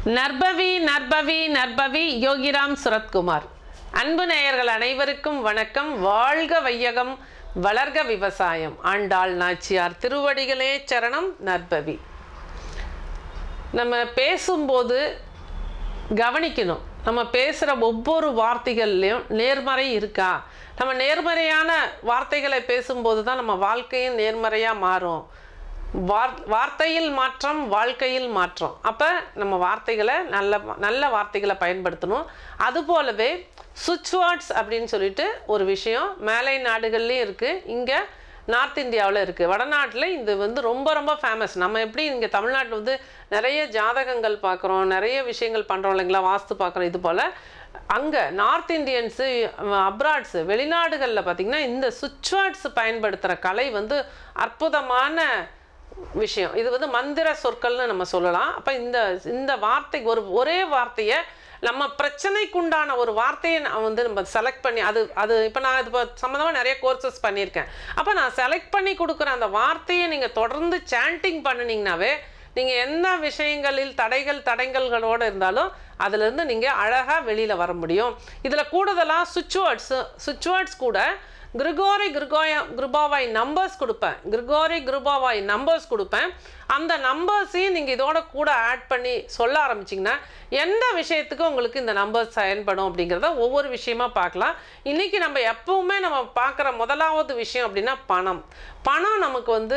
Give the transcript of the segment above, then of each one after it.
நர்பவி நர்பவி நர்பவி யோகிராம் சுரத்குமார் அன்பு நேயர்கள் அனைவருக்கும் வணக்கம் வாழ்க வையகம் வளர்க விவசாயம் ஆண்டாள் நாச்சியார் திருவடிகளே சரணம் நர்பவி நம்ம பேசும்போது கவனிக்கணும் நம்ம பேசுகிற ஒவ்வொரு வார்த்தைகள்லையும் நேர்மறை இருக்கா நம்ம நேர்மறையான வார்த்தைகளை பேசும்போது தான் நம்ம வாழ்க்கையும் நேர்மறையாக மாறும் வார் வார்த்தையில் மாற்றம் வாழ்க்கையில் மாற்றம் அப்போ நம்ம வார்த்தைகளை நல்ல நல்ல வார்த்தைகளை பயன்படுத்தணும் அதுபோலவே சுவிட்ச் வேர்ட்ஸ் அப்படின்னு சொல்லிட்டு ஒரு விஷயம் மேலை நாடுகள்லேயும் இருக்குது இங்கே நார்த் இந்தியாவில் இருக்குது வடநாட்டில் இது வந்து ரொம்ப ரொம்ப ஃபேமஸ் நம்ம எப்படி இங்கே தமிழ்நாட்டில் வந்து நிறைய ஜாதகங்கள் பார்க்குறோம் நிறைய விஷயங்கள் பண்ணுறோம் இல்லைங்களா வாஸ்து பார்க்குறோம் இது போல் அங்கே நார்த் இந்தியன்ஸு அப்ராட்ஸு வெளிநாடுகளில் பார்த்திங்கன்னா இந்த சுவிட்ச் வேர்ட்ஸ் பயன்படுத்துகிற கலை வந்து அற்புதமான விஷயம் இது வந்து மந்திர சொற்கள்னு நம்ம சொல்லலாம் அப்போ இந்த இந்த வார்த்தை ஒரு ஒரே வார்த்தையை நம்ம பிரச்சனைக்குண்டான ஒரு வார்த்தையை நான் வந்து நம்ம செலக்ட் பண்ணி அது அது இப்போ நான் இது சம்மந்தமாக நிறைய கோர்சஸ் பண்ணியிருக்கேன் அப்போ நான் செலக்ட் பண்ணி கொடுக்குற அந்த வார்த்தையை நீங்கள் தொடர்ந்து சாண்டிங் பண்ணினீங்கனாவே நீங்கள் எந்த விஷயங்களில் தடைகள் தடைகள்களோடு இருந்தாலும் அதுலேருந்து நீங்கள் அழகாக வெளியில் வர முடியும் இதில் கூடுதலாக சுவிட்ச் வேர்ட்ஸு சுவிட்ச் வேர்ட்ஸ் கூட கிரிகோரி கிரிகோய கிருபாவாய் நம்பர்ஸ் கொடுப்பேன் கிரிகோரி கிருபாவாய் நம்பர்ஸ் கொடுப்பேன் அந்த நம்பர்ஸையும் நீங்கள் இதோட கூட ஆட் பண்ணி சொல்ல ஆரம்பிச்சிங்கன்னா எந்த விஷயத்துக்கு உங்களுக்கு இந்த நம்பர்ஸ் பயன்படும் அப்படிங்கிறத ஒவ்வொரு விஷயமா பார்க்கலாம் இன்றைக்கி நம்ம எப்பவுமே நம்ம பார்க்குற முதலாவது விஷயம் அப்படின்னா பணம் பணம் நமக்கு வந்து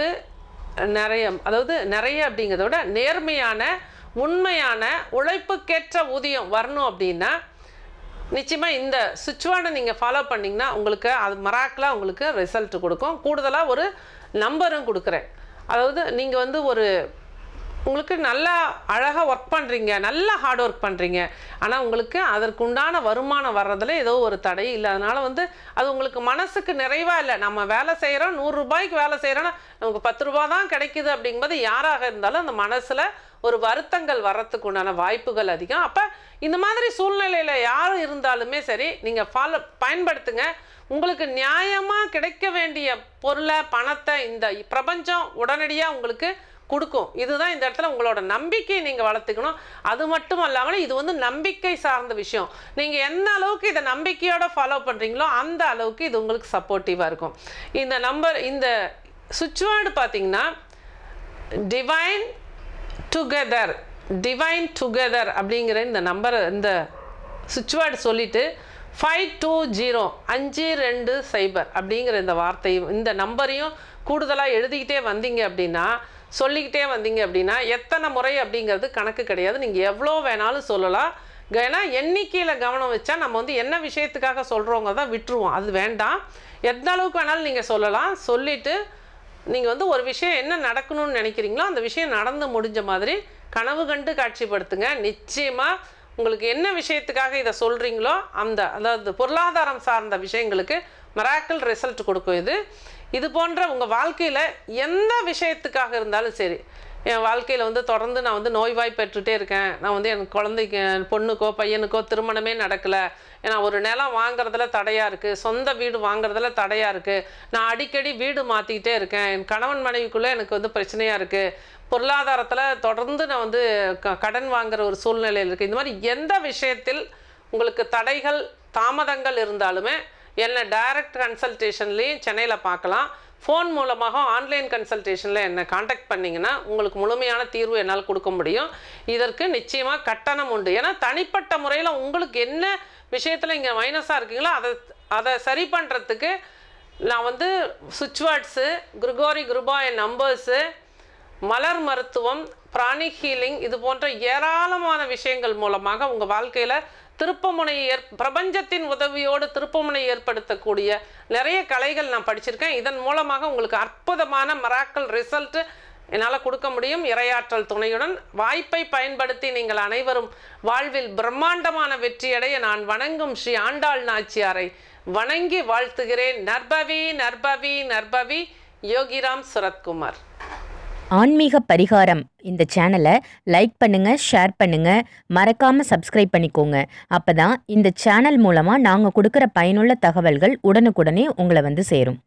நிறைய அதாவது நிறைய அப்படிங்கிறத விட நேர்மையான உண்மையான உழைப்புக்கேற்ற ஊதியம் வரணும் அப்படின்னா நிச்சயமாக இந்த சுவிட்ச்வேர்டை நீங்கள் ஃபாலோ பண்ணிங்கன்னா உங்களுக்கு அது மராக்கில் உங்களுக்கு ரிசல்ட் கொடுக்கும் கூடுதலாக ஒரு நம்பரும் கொடுக்குறேன் அதாவது நீங்கள் வந்து ஒரு உங்களுக்கு நல்லா அழகாக ஒர்க் பண்ணுறீங்க நல்லா ஹார்ட் ஒர்க் பண்ணுறீங்க ஆனால் உங்களுக்கு அதற்குண்டான வருமானம் வர்றதுல ஏதோ ஒரு தடை இல்லை அதனால் வந்து அது உங்களுக்கு மனசுக்கு நிறைவாக இல்லை நம்ம வேலை செய்கிறோம் நூறுரூபாய்க்கு வேலை செய்கிறோன்னா நமக்கு பத்து ரூபா தான் கிடைக்குது அப்படிங்கும்போது யாராக இருந்தாலும் அந்த மனசில் ஒரு வருத்தங்கள் வர்றதுக்கு உண்டான வாய்ப்புகள் அதிகம் அப்போ இந்த மாதிரி சூழ்நிலையில் யார் இருந்தாலுமே சரி நீங்கள் ஃபாலோ பயன்படுத்துங்க உங்களுக்கு நியாயமாக கிடைக்க வேண்டிய பொருளை பணத்தை இந்த பிரபஞ்சம் உடனடியாக உங்களுக்கு கொடுக்கும் இதுதான் இந்த இடத்துல உங்களோட நம்பிக்கையை நீங்கள் வளர்த்துக்கணும் அது மட்டும் இல்லாமல் இது வந்து நம்பிக்கை சார்ந்த விஷயம் நீங்கள் எந்த அளவுக்கு இதை நம்பிக்கையோடு ஃபாலோ பண்ணுறீங்களோ அந்த அளவுக்கு இது உங்களுக்கு சப்போர்ட்டிவாக இருக்கும் இந்த நம்பர் இந்த சுவிட்ச் வேர்டு பார்த்தீங்கன்னா டிவைன் டுகெதர் டிவைன் டுகெதர் அப்படிங்கிற இந்த நம்பரை இந்த சுவிட்ச் வேர்டு சொல்லிவிட்டு ஃபைவ் டூ ஜீரோ அஞ்சு ரெண்டு சைபர் அப்படிங்கிற இந்த வார்த்தையும் இந்த நம்பரையும் கூடுதலாக எழுதிக்கிட்டே வந்தீங்க அப்படின்னா சொல்லிக்கிட்டே வந்தீங்க அப்படின்னா எத்தனை முறை அப்படிங்கிறது கணக்கு கிடையாது நீங்கள் எவ்வளோ வேணாலும் சொல்லலாம் ஏன்னா எண்ணிக்கையில் கவனம் வச்சா நம்ம வந்து என்ன விஷயத்துக்காக சொல்கிறவங்க தான் விட்டுருவோம் அது வேண்டாம் எந்த அளவுக்கு வேணாலும் நீங்கள் சொல்லலாம் சொல்லிவிட்டு நீங்கள் வந்து ஒரு விஷயம் என்ன நடக்கணும்னு நினைக்கிறீங்களோ அந்த விஷயம் நடந்து முடிஞ்ச மாதிரி கனவு கண்டு காட்சிப்படுத்துங்க நிச்சயமாக உங்களுக்கு என்ன விஷயத்துக்காக இதை சொல்கிறீங்களோ அந்த அதாவது பொருளாதாரம் சார்ந்த விஷயங்களுக்கு மராக்கல் ரிசல்ட் கொடுக்கும் இது இது போன்ற உங்கள் வாழ்க்கையில் எந்த விஷயத்துக்காக இருந்தாலும் சரி என் வாழ்க்கையில் வந்து தொடர்ந்து நான் வந்து நோய்வாய் பெற்றுட்டே இருக்கேன் நான் வந்து என் குழந்தைக்கு பொண்ணுக்கோ பையனுக்கோ திருமணமே நடக்கலை ஏன்னா ஒரு நிலம் வாங்குறதுல தடையாக இருக்குது சொந்த வீடு வாங்குறதுல தடையாக இருக்குது நான் அடிக்கடி வீடு மாற்றிக்கிட்டே இருக்கேன் என் கணவன் மனைவிக்குள்ளே எனக்கு வந்து பிரச்சனையாக இருக்குது பொருளாதாரத்தில் தொடர்ந்து நான் வந்து க கடன் வாங்குற ஒரு சூழ்நிலையில் இருக்குது இந்த மாதிரி எந்த விஷயத்தில் உங்களுக்கு தடைகள் தாமதங்கள் இருந்தாலுமே என்னை டைரக்ட் கன்சல்டேஷன்லேயும் சென்னையில் பார்க்கலாம் ஃபோன் மூலமாக ஆன்லைன் கன்சல்டேஷனில் என்னை காண்டாக்ட் பண்ணிங்கன்னா உங்களுக்கு முழுமையான தீர்வு என்னால் கொடுக்க முடியும் இதற்கு நிச்சயமாக கட்டணம் உண்டு ஏன்னா தனிப்பட்ட முறையில் உங்களுக்கு என்ன விஷயத்தில் இங்கே மைனஸாக இருக்கீங்களோ அதை அதை சரி பண்ணுறதுக்கு நான் வந்து சுவிட்ச் வேர்ட்ஸு குருகோரி குருபாய் நம்பர்ஸு மலர் மருத்துவம் பிராணிக் ஹீலிங் இது போன்ற ஏராளமான விஷயங்கள் மூலமாக உங்கள் வாழ்க்கையில் திருப்பமுனை ஏற் பிரபஞ்சத்தின் உதவியோடு திருப்பமுனை ஏற்படுத்தக்கூடிய நிறைய கலைகள் நான் படிச்சிருக்கேன் இதன் மூலமாக உங்களுக்கு அற்புதமான மராக்கல் ரிசல்ட்டு என்னால் கொடுக்க முடியும் இரையாற்றல் துணையுடன் வாய்ப்பை பயன்படுத்தி நீங்கள் அனைவரும் வாழ்வில் பிரம்மாண்டமான வெற்றியடைய நான் வணங்கும் ஸ்ரீ ஆண்டாள் நாச்சியாரை வணங்கி வாழ்த்துகிறேன் நர்பவி நர்பவி நர்பவி யோகிராம் சுரத்குமார் ஆன்மீக பரிகாரம் இந்த சேனலை லைக் பண்ணுங்க ஷேர் பண்ணுங்க மறக்காம சப்ஸ்கிரைப் பண்ணிக்கோங்க அப்பதான் இந்த சேனல் மூலமா நாங்க கொடுக்குற பயனுள்ள தகவல்கள் உடனுக்குடனே உங்களை வந்து சேரும்